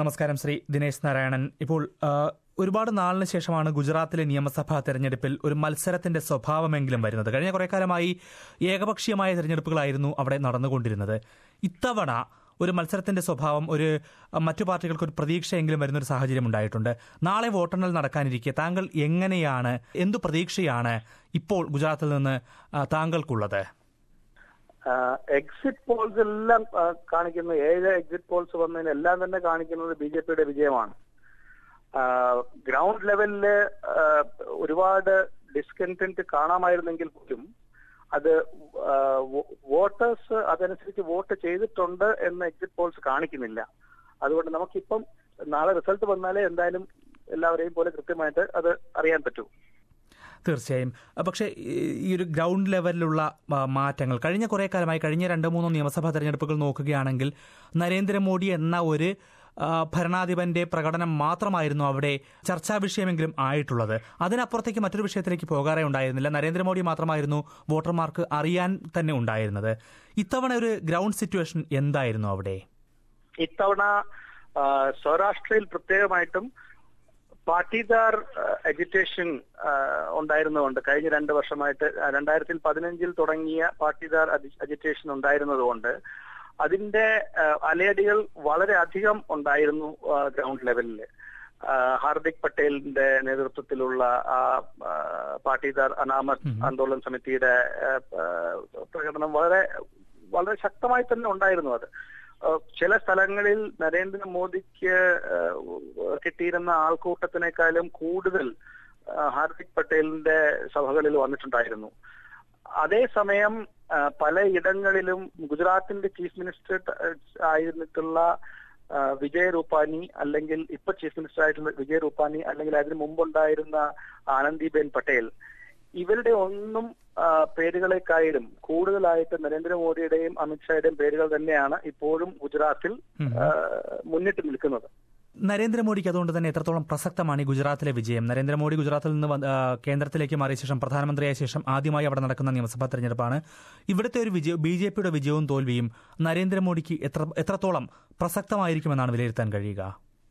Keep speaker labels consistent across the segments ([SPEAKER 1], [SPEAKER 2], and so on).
[SPEAKER 1] നമസ്കാരം ശ്രീ ദിനേശ് നാരായണൻ ഇപ്പോൾ ആ, ഒരുപാട് നാളിന് ശേഷമാണ് ഗുജറാത്തിലെ നിയമസഭാ തെരഞ്ഞെടുപ്പിൽ ഒരു മത്സരത്തിന്റെ സ്വഭാവമെങ്കിലും വരുന്നത് കഴിഞ്ഞ കുറെ കാലമായി ഏകപക്ഷീയമായ തെരഞ്ഞെടുപ്പുകളായിരുന്നു അവിടെ നടന്നുകൊണ്ടിരുന്നത് ഇത്തവണ ഒരു മത്സരത്തിന്റെ സ്വഭാവം ഒരു ആ, മറ്റു പാർട്ടികൾക്ക് ഒരു പ്രതീക്ഷയെങ്കിലും വരുന്ന ഒരു സാഹചര്യം ഉണ്ടായിട്ടുണ്ട് നാളെ വോട്ടെണ്ണൽ നടക്കാനിരിക്കെ താങ്കൾ എങ്ങനെയാണ് എന്തു പ്രതീക്ഷയാണ് ഇപ്പോൾ ഗുജറാത്തിൽ നിന്ന് ആ, താങ്കൾക്കുള്ളത്
[SPEAKER 2] എക്സിറ്റ് പോൾസ് എല്ലാം ആ, കാണിക്കുന്ന ഏഴ് എക്സിറ്റ് പോൾസ് വന്നതിന് എല്ലാം തന്നെ കാണിക്കുന്നത് ബി ജെ പിയുടെ വിജയമാണ് ഗ്രൗണ്ട് ലെവലില് ആ, ഒരുപാട് ഡിസ്കണ്ടന്റ് കാണാമായിരുന്നെങ്കിൽ പോലും അത് വോട്ടേഴ്സ് അതനുസരിച്ച് വോട്ട് ചെയ്തിട്ടുണ്ട് എന്ന് എക്സിറ്റ് പോൾസ് കാണിക്കുന്നില്ല അതുകൊണ്ട് നമുക്കിപ്പം നാളെ റിസൾട്ട് വന്നാലേ എന്തായാലും എല്ലാവരെയും പോലെ കൃത്യമായിട്ട് അത് അറിയാൻ പറ്റൂ
[SPEAKER 1] തീർച്ചയായും അഹ് പക്ഷേ ഈ- ഈ ഒരു ഗ്രൗണ്ട് ലെവലിലുള്ള ആ, മാറ്റങ്ങൾ കഴിഞ്ഞ കുറേ കാലമായി കഴിഞ്ഞ രണ്ട് മൂന്നോ നിയമസഭാ തെരഞ്ഞെടുപ്പുകൾ നോക്കുകയാണെങ്കിൽ നരേന്ദ്രമോദി എന്ന ഒരു ആ, ഭരണാധിപന്റെ പ്രകടനം മാത്രമായിരുന്നു അവിടെ ചർച്ചാ വിഷയമെങ്കിലും ആയിട്ടുള്ളത് അതിനപ്പുറത്തേക്ക് മറ്റൊരു വിഷയത്തിലേക്ക് പോകാറേ ഉണ്ടായിരുന്നില്ല നരേന്ദ്രമോദി മാത്രമായിരുന്നു വോട്ടർമാർക്ക് അറിയാൻ തന്നെ ഉണ്ടായിരുന്നത് ഇത്തവണ ഒരു ഗ്രൗണ്ട് സിറ്റുവേഷൻ എന്തായിരുന്നു അവിടെ
[SPEAKER 2] ഇത്തവണ ആ, സൗരാഷ്ട്രയിൽ പ്രത്യേകമായിട്ടും പാട്ടീദാർ എഡ്യൂക്കേഷൻ ഉണ്ടായിരുന്നതുകൊണ്ട് കഴിഞ്ഞ രണ്ട് വർഷമായിട്ട് രണ്ടായിരത്തി പതിനഞ്ചിൽ തുടങ്ങിയ പാട്ടീദാർ എഡ്യൂക്കേഷൻ ഉണ്ടായിരുന്നതുകൊണ്ട് അതിന്റെ ആ, അലയടികൾ വളരെ അധികം ഉണ്ടായിരുന്നു ഗ്രൗണ്ട് ലെവലിൽ ഹാർദിക് പട്ടേലിന്റെ നേതൃത്വത്തിലുള്ള ആ ആ, പാട്ടീദാർ അനാമത് ആന്തോളൻ സമിതിയുടെ ആ, ആ, പ്രകടനം വളരെ വളരെ ശക്തമായി തന്നെ ഉണ്ടായിരുന്നു അത് ആ, ചില സ്ഥലങ്ങളിൽ നരേന്ദ്രമോദിക്ക് ആ, കിട്ടിയിരുന്ന ആൾക്കൂട്ടത്തിനേക്കാളും കൂടുതൽ ആ, ഹാർദിക് പട്ടേലിന്റെ സഭകളിൽ വന്നിട്ടുണ്ടായിരുന്നു അതേസമയം ആ, പലയിടങ്ങളിലും ഗുജറാത്തിന്റെ ചീഫ് മിനിസ്റ്റർ ആയിരുന്നിട്ടുള്ള ആ, വിജയ് റൂപാനി അല്ലെങ്കിൽ ഇപ്പൊ ചീഫ് മിനിസ്റ്റർ ആയിട്ടുള്ള വിജയ് റൂപാനി അല്ലെങ്കിൽ അതിന് മുമ്പുണ്ടായിരുന്ന ആനന്ദിബെൻ പട്ടേൽ ഇവരുടെ ഒന്നും ആ, പേരുകളെക്കാളും കൂടുതലായിട്ട് നരേന്ദ്രമോദിയുടെയും അമിത്ഷായുടെയും പേരുകൾ തന്നെയാണ് ഇപ്പോഴും ഗുജറാത്തിൽ ആ, മുന്നിട്ട് നിൽക്കുന്നത്
[SPEAKER 1] നരേന്ദ്രമോദിക്ക് അതുകൊണ്ട് തന്നെ എത്രത്തോളം പ്രസക്തമാണ് ഈ ഗുജറാത്തിലെ വിജയം നരേന്ദ്രമോദി ഗുജറാത്തിൽ നിന്ന് വന്ന്, ആ, കേന്ദ്രത്തിലേക്ക് മാറിയ ശേഷം പ്രധാനമന്ത്രിയായ ശേഷം ആദ്യമായി അവിടെ നടക്കുന്ന നിയമസഭാ തെരഞ്ഞെടുപ്പാണ് ഇവിടുത്തെ ഒരു വിജയം ബി ജെ പിയുടെ വിജയവും തോൽവിയും നരേന്ദ്രമോദിക്ക് എത്ര എത്രത്തോളം പ്രസക്തമായിരിക്കുമെന്നാണ് വിലയിരുത്താൻ കഴിയുക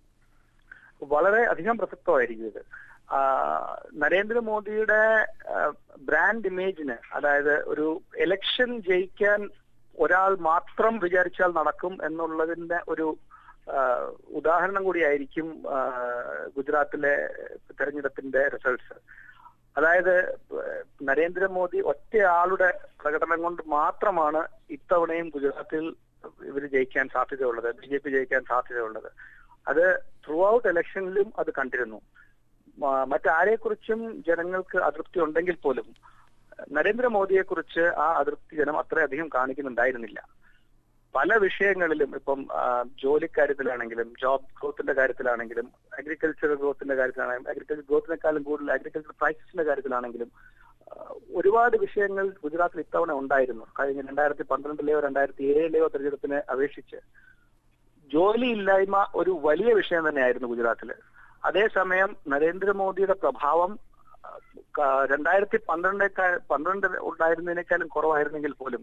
[SPEAKER 2] വളരെ അധികം പ്രസക്തമായിരിക്കും ഇത് ആ, നരേന്ദ്രമോദിയുടെ ആ, ബ്രാൻഡ് ഇമേജിന് അതായത് ഒരു എലക്ഷൻ ജയിക്കാൻ ഒരാൾ മാത്രം വിചാരിച്ചാൽ നടക്കും എന്നുള്ളതിന്റെ ഒരു ആ, ഉദാഹരണം കൂടിയായിരിക്കും ആ, ഗുജറാത്തിലെ തെരഞ്ഞെടുപ്പിന്റെ റിസൾട്ട്സ് അതായത് ഏഹ്, നരേന്ദ്രമോദി ഒറ്റയാളുടെ പ്രകടനം കൊണ്ട് മാത്രമാണ് ഇത്തവണയും ഗുജറാത്തിൽ ഇവർ ജയിക്കാൻ സാധ്യതയുള്ളത് ബി ജെ പി ജയിക്കാൻ സാധ്യതയുള്ളത് അത് ത്രൂ ഔട്ട് ഇലക്ഷനിലും അത് കണ്ടിരുന്നു മ- മറ്റാരെക്കുറിച്ചും ജനങ്ങൾക്ക് അതൃപ്തി ഉണ്ടെങ്കിൽ പോലും നരേന്ദ്രമോദിയെ കുറിച്ച് ആ അതൃപ്തി ജനം അത്രയധികം കാണിക്കുന്നുണ്ടായിരുന്നില്ല പല വിഷയങ്ങളിലും ഇപ്പം ആ, ജോലിക്കാര്യത്തിലാണെങ്കിലും ജോബ് ഗ്രോത്തിന്റെ കാര്യത്തിലാണെങ്കിലും അഗ്രികൾച്ചർ ഗ്രോത്തിന്റെ കാര്യത്തിലാണെങ്കിലും അഗ്രികൾച്ചർ ഗ്രോത്തിനേക്കാളും കൂടുതൽ അഗ്രികൾച്ചർ പ്രൈസസിന്റെ കാര്യത്തിലാണെങ്കിലും ആ, ഒരുപാട് വിഷയങ്ങൾ ഗുജറാത്തിൽ ഇത്തവണ ഉണ്ടായിരുന്നു കഴിഞ്ഞ രണ്ടായിരത്തി പന്ത്രണ്ടിലെയോ രണ്ടായിരത്തി ഏഴിലെയോ തെരഞ്ഞെടുപ്പിനെ അപേക്ഷിച്ച് ജോലിയില്ലായ്മ ഒരു വലിയ വിഷയം തന്നെയായിരുന്നു ഗുജറാത്തില് അതേസമയം നരേന്ദ്രമോദിയുടെ പ്രഭാവം ആ, ക- രണ്ടായിരത്തി പന്ത്രണ്ടേക്കാൾ പന്ത്രണ്ട് ഉണ്ടായിരുന്നതിനേക്കാളും കുറവായിരുന്നെങ്കിൽ പോലും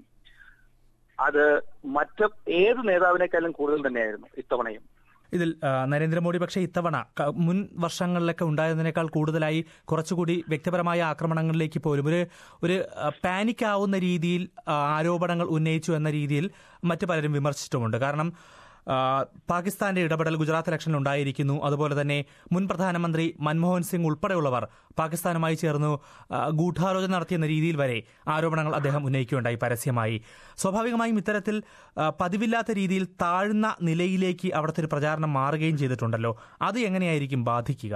[SPEAKER 2] അത് മറ്റ് ഏത് നേതാവിനേക്കാളും കൂടുതൽ തന്നെയായിരുന്നു ഇത്തവണയും
[SPEAKER 1] ഇതിൽ ആ, നരേന്ദ്രമോദി പക്ഷേ ഇത്തവണ ക- മുൻ വർഷങ്ങളിലൊക്കെ ഉണ്ടായതിനേക്കാൾ കൂടുതലായി കുറച്ചുകൂടി വ്യക്തിപരമായ ആക്രമണങ്ങളിലേക്ക് പോലും ഒരു ഒരു ആ, പാനിക് ആവുന്ന രീതിയിൽ ആ, ആരോപണങ്ങൾ ഉന്നയിച്ചു എന്ന രീതിയിൽ മറ്റു പലരും വിമർശിച്ചിട്ടുമുണ്ട് കാരണം ആ, പാകിസ്ഥാന്റെ ഇടപെടൽ ഗുജറാത്ത് ഇലക്ഷനിൽ ഉണ്ടായിരിക്കുന്നു അതുപോലെ തന്നെ മുൻ പ്രധാനമന്ത്രി മൻമോഹൻ സിംഗ് ഉൾപ്പെടെയുള്ളവർ പാകിസ്ഥാനുമായി ചേർന്നു ആ, ഗൂഢാലോചന നടത്തിയെന്ന രീതിയിൽ വരെ ആരോപണങ്ങൾ അദ്ദേഹം ഉന്നയിക്കുകയുണ്ടായി പരസ്യമായി സ്വാഭാവികമായും ഇത്തരത്തിൽ ആ, പതിവില്ലാത്ത രീതിയിൽ താഴ്ന്ന നിലയിലേക്ക് അവിടുത്തെ ഒരു പ്രചാരണം മാറുകയും ചെയ്തിട്ടുണ്ടല്ലോ അത് എങ്ങനെയായിരിക്കും ബാധിക്കുക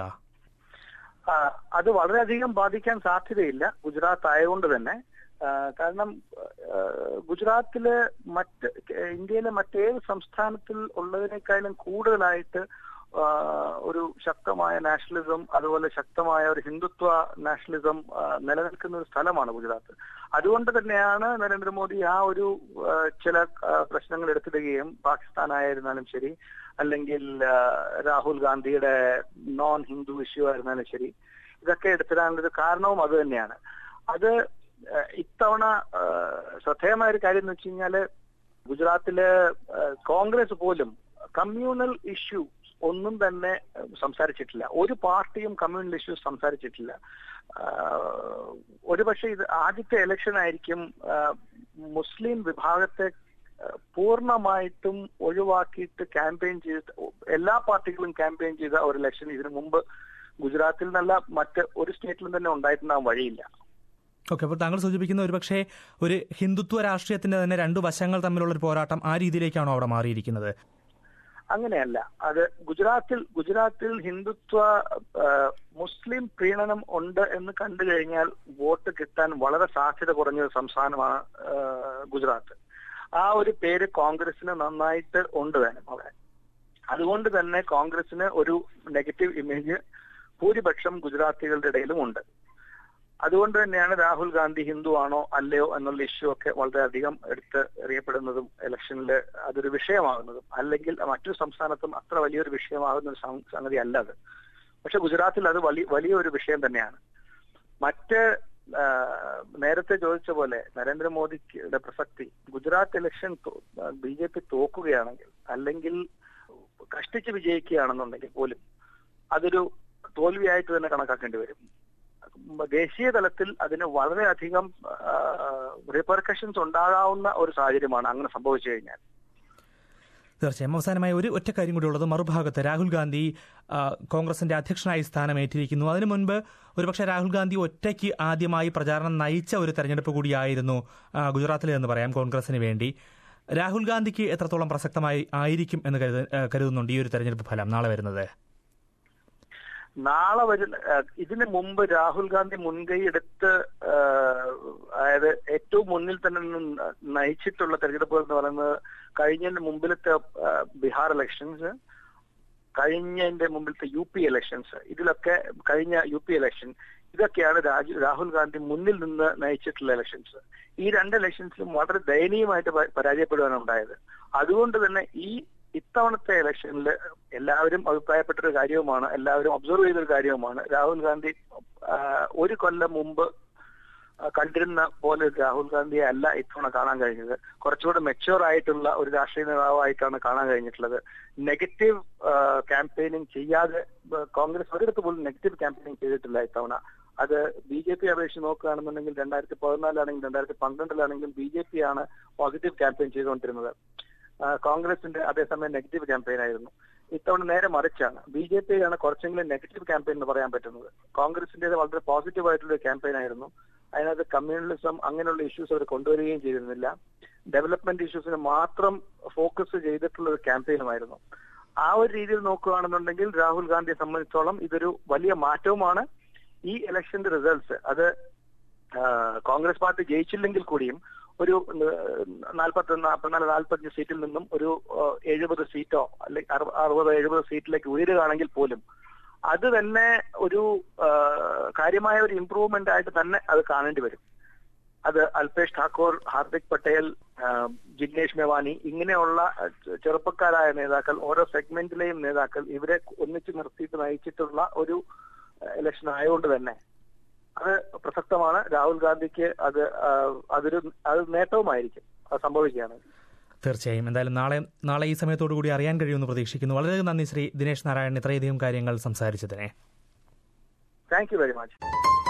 [SPEAKER 2] ആ, അത് വളരെയധികം ബാധിക്കാൻ സാധ്യതയില്ല ഗുജറാത്ത് ആയതുകൊണ്ട് തന്നെ ആ, കാരണം ആ, ഗുജറാത്തില് മറ്റ് ഇന്ത്യയിലെ മറ്റേത് സംസ്ഥാനത്തിൽ ഉള്ളതിനേക്കാളും കൂടുതലായിട്ട് ആ, ഒരു ശക്തമായ നാഷണലിസം അതുപോലെ ശക്തമായ ഒരു ഹിന്ദുത്വ നാഷണലിസം ആ, നിലനിൽക്കുന്ന ഒരു സ്ഥലമാണ് ഗുജറാത്ത് അതുകൊണ്ട് തന്നെയാണ് നരേന്ദ്രമോദി ആ ഒരു ആ, ചില ആ, പ്രശ്നങ്ങൾ എടുത്തിടുകയും പാകിസ്ഥാൻ ആയിരുന്നാലും ശരി അല്ലെങ്കിൽ ആ, രാഹുൽ ഗാന്ധിയുടെ നോൺ ഹിന്ദു ഇഷ്യൂ ആയിരുന്നാലും ശരി ഇതൊക്കെ എടുത്തിടാനുള്ള ഒരു കാരണവും അത് തന്നെയാണ് അത് ആ, ഇത്തവണ ആ, ശ്രദ്ധേയമായ ഒരു കാര്യം എന്ന് വെച്ച് കഴിഞ്ഞാല് ഗുജറാത്തില് ആ, കോൺഗ്രസ് പോലും കമ്മ്യൂണൽ ഇഷ്യൂ ഒന്നും തന്നെ സംസാരിച്ചിട്ടില്ല ഒരു പാർട്ടിയും കമ്മ്യൂണൽ ഇഷ്യൂസ് സംസാരിച്ചിട്ടില്ല ഒരുപക്ഷെ ഇത് ആദ്യത്തെ ഇലക്ഷൻ ആയിരിക്കും മുസ്ലിം വിഭാഗത്തെ പൂർണ്ണമായിട്ടും ഒഴിവാക്കിയിട്ട് ക്യാമ്പയിൻ ചെയ്ത് എല്ലാ പാർട്ടികളും ക്യാമ്പയിൻ ചെയ്ത ഒരു ഇലക്ഷൻ ഇതിനു മുമ്പ് ഗുജറാത്തിൽ നിന്നല്ല മറ്റ് ഒരു സ്റ്റേറ്റിലും തന്നെ ഉണ്ടായിട്ടുണ്ടാകാൻ വഴിയില്ല
[SPEAKER 1] ഓക്കെ അപ്പോൾ താങ്കൾ സൂചിപ്പിക്കുന്ന ഒരുപക്ഷെ ഒരു ഹിന്ദുത്വ രാഷ്ട്രീയത്തിന്റെ തന്നെ രണ്ട് വശങ്ങൾ തമ്മിലുള്ള ഒരു പോരാട്ടം ആ രീതിയിലേക്കാണോ അവിടെ മാറിയിരിക്കുന്നത്
[SPEAKER 2] അങ്ങനെയല്ല അത് ഗുജറാത്തിൽ ഗുജറാത്തിൽ ഹിന്ദുത്വ മുസ്ലിം പ്രീണനം ഉണ്ട് എന്ന് കണ്ടു കഴിഞ്ഞാൽ വോട്ട് കിട്ടാൻ വളരെ സാധ്യത കുറഞ്ഞ ഒരു സംസ്ഥാനമാണ് ഗുജറാത്ത് ആ ഒരു പേര് കോൺഗ്രസിന് നന്നായിട്ട് ഉണ്ട് വേണം അവിടെ അതുകൊണ്ട് തന്നെ കോൺഗ്രസിന് ഒരു നെഗറ്റീവ് ഇമേജ് ഭൂരിപക്ഷം ഗുജറാത്തികളുടെ ഇടയിലും ഉണ്ട് അതുകൊണ്ട് തന്നെയാണ് രാഹുൽ ഗാന്ധി ഹിന്ദു ആണോ അല്ലയോ എന്നുള്ള ഇഷ്യൂ ഒക്കെ വളരെയധികം എടുത്ത് എറിയപ്പെടുന്നതും ഇലക്ഷനിൽ അതൊരു വിഷയമാകുന്നതും അല്ലെങ്കിൽ മറ്റൊരു സംസ്ഥാനത്തും അത്ര വലിയൊരു വിഷയമാകുന്ന ഒരു സംഗതി അല്ല അത് പക്ഷെ ഗുജറാത്തിൽ അത് വലിയ വലിയൊരു വിഷയം തന്നെയാണ് മറ്റ് നേരത്തെ ചോദിച്ച പോലെ നരേന്ദ്രമോദിയുടെ പ്രസക്തി Gujarat election B J P തോക്കുകയാണെങ്കിൽ അല്ലെങ്കിൽ കഷ്ടിച്ച് വിജയിക്കുകയാണെന്നുണ്ടെങ്കിൽ പോലും അതൊരു തോൽവിയായിട്ട് തന്നെ കണക്കാക്കേണ്ടി വരും ദേശീയ തലത്തിൽ അതിന് വളരെയധികം റിപ്പർക്കഷൻസ് ഉണ്ടാകാവുന്ന ഒരു സാഹചര്യമാണ് അങ്ങനെ സംഭവിച്ചു കഴിഞ്ഞാൽ
[SPEAKER 1] തീർച്ചയായും അവസാനമായി ഒരു ഒറ്റ കാര്യം കൂടി ഉള്ളത് മറുഭാഗത്ത് രാഹുൽ ഗാന്ധി കോൺഗ്രസിന്റെ അധ്യക്ഷനായി സ്ഥാനമേറ്റിരിക്കുന്നു അതിനു മുൻപ് ഒരുപക്ഷെ രാഹുൽ ഗാന്ധി ഒറ്റയ്ക്ക് ആദ്യമായി പ്രചാരണം നയിച്ച ഒരു തെരഞ്ഞെടുപ്പ് കൂടിയായിരുന്നു ഗുജറാത്തിലെ എന്ന് പറയാം കോൺഗ്രസിന് വേണ്ടി രാഹുൽ ഗാന്ധിക്ക് എത്രത്തോളം പ്രസക്തമായി ആയിരിക്കും എന്ന് കരുതുന്നുണ്ട് ഈ ഒരു തെരഞ്ഞെടുപ്പ് ഫലം നാളെ വരുന്നത്
[SPEAKER 2] നാളെ വരുന്ന ഇതിനു മുമ്പ് രാഹുൽ ഗാന്ധി മുൻകൈ എടുത്ത് അതായത് ഏറ്റവും മുന്നിൽ തന്നെ നയിച്ചിട്ടുള്ള തെരഞ്ഞെടുപ്പുകൾ എന്ന് പറയുന്നത് കഴിഞ്ഞതിന്റെ മുമ്പിലത്തെ ബീഹാർ ഇലക്ഷൻസ് കഴിഞ്ഞതിന്റെ മുമ്പിലത്തെ യു പി ഇലക്ഷൻസ് ഇതിലൊക്കെ കഴിഞ്ഞ യു പി ഇലക്ഷൻ ഇതൊക്കെയാണ് രാജു രാഹുൽ ഗാന്ധി മുന്നിൽ നിന്ന് നയിച്ചിട്ടുള്ള ഇലക്ഷൻസ് ഈ രണ്ട് ഇലക്ഷൻസിലും വളരെ ദയനീയമായിട്ട് പരാജയപ്പെടുകയാണ് ഉണ്ടായത് അതുകൊണ്ട് തന്നെ ഈ ഇത്തവണത്തെ ഇലക്ഷനിൽ എല്ലാവരും അഭിപ്രായപ്പെട്ടൊരു കാര്യവുമാണ് എല്ലാവരും ഒബ്സർവ് ചെയ്തൊരു കാര്യവുമാണ് രാഹുൽ ഗാന്ധി ഒരു കൊല്ലം മുമ്പ് കണ്ടിരുന്ന പോലെ രാഹുൽ ഗാന്ധിയെ അല്ല ഇത്തവണ കാണാൻ കഴിഞ്ഞത് കുറച്ചുകൂടെ മെച്ചുവർ ആയിട്ടുള്ള ഒരു രാഷ്ട്രീയ നേതാവായിട്ടാണ് കാണാൻ കഴിഞ്ഞിട്ടുള്ളത് നെഗറ്റീവ് ക്യാമ്പയിനിങ് ചെയ്യാതെ കോൺഗ്രസ് ഒരിടത്ത് പോലും നെഗറ്റീവ് ക്യാമ്പയിനിങ് ചെയ്തിട്ടില്ല ഇത്തവണ അത് ബി ജെ പി അപേക്ഷിച്ച് നോക്കുകയാണെന്നുണ്ടെങ്കിൽ രണ്ടായിരത്തി പതിനാലാണെങ്കിലും രണ്ടായിരത്തി പന്ത്രണ്ടിലാണെങ്കിലും ബി ജെ പി ആണ് പോസിറ്റീവ് ക്യാമ്പയിൻ ചെയ്തുകൊണ്ടിരുന്നത് കോൺഗ്രസിന്റെ അതേസമയം നെഗറ്റീവ് ക്യാമ്പയിൻ ആയിരുന്നു ഇത്തവണ നേരെ മറിച്ചാണ് ബി ജെ പി ആണ് കുറച്ചെങ്കിലും നെഗറ്റീവ് ക്യാമ്പയിൻ എന്ന് പറയാൻ പറ്റുന്നത് കോൺഗ്രസിന്റെ വളരെ പോസിറ്റീവ് ആയിട്ടുള്ള ക്യാമ്പയിൻ ആയിരുന്നു അതിനകത്ത് കമ്മ്യൂണലിസം അങ്ങനെയുള്ള ഇഷ്യൂസ് അവർ കൊണ്ടുവരികയും ചെയ്തിരുന്നില്ല ഡെവലപ്മെന്റ് ഇഷ്യൂസിന് മാത്രം ഫോക്കസ് ചെയ്തിട്ടുള്ള ഒരു ക്യാമ്പയിനുമായിരുന്നു ആ ഒരു രീതിയിൽ നോക്കുകയാണെന്നുണ്ടെങ്കിൽ രാഹുൽ ഗാന്ധിയെ സംബന്ധിച്ചോളം ഇതൊരു വലിയ മാറ്റവുമാണ് ഈ ഇലക്ഷന്റെ റിസൾട്ട്സ് അത് കോൺഗ്രസ് പാർട്ടി ജയിച്ചില്ലെങ്കിൽ കൂടിയും ഒരു നാൽപ്പത്തി നാൽപ്പത്തിനാല് നാൽപ്പത്തഞ്ച് സീറ്റിൽ നിന്നും ഒരു എഴുപത് സീറ്റോ അല്ലെങ്കിൽ അറുപത് എഴുപത് സീറ്റിലേക്ക് ഉയരുകയാണെങ്കിൽ പോലും അത് തന്നെ ഒരു കാര്യമായ ഒരു ഇംപ്രൂവ്മെന്റ് ആയിട്ട് തന്നെ അത് കാണേണ്ടി വരും അത് അൽപേഷ് ഠാക്കൂർ ഹാർദിക് പട്ടേൽ ജിഗ്നേഷ് മെവാനി ഇങ്ങനെയുള്ള ചെറുപ്പക്കാരായ നേതാക്കൾ ഓരോ സെഗ്മെന്റിലെയും നേതാക്കൾ ഇവരെ ഒന്നിച്ച് നിർത്തിയിട്ട് നയിച്ചിട്ടുള്ള ഒരു ഇലക്ഷൻ ആയതുകൊണ്ട് തന്നെ അത് പ്രസക്തമാണ് രാഹുൽ ഗാന്ധിക്ക് അത് അതൊരു അത് നേട്ടവുമായിരിക്കും അത് സംഭവിക്കുകയാണ്
[SPEAKER 1] തീർച്ചയായും എന്തായാലും നാളെ നാളെ ഈ സമയത്തോടു കൂടി അറിയാൻ കഴിയുമെന്ന് പ്രതീക്ഷിക്കുന്നു വളരെയധികം നന്ദി ശ്രീ ദിനേശ് നാരായണൻ ഇത്രയധികം കാര്യങ്ങൾ സംസാരിച്ചതിനെ
[SPEAKER 2] താങ്ക് യു വെരി മച്ച്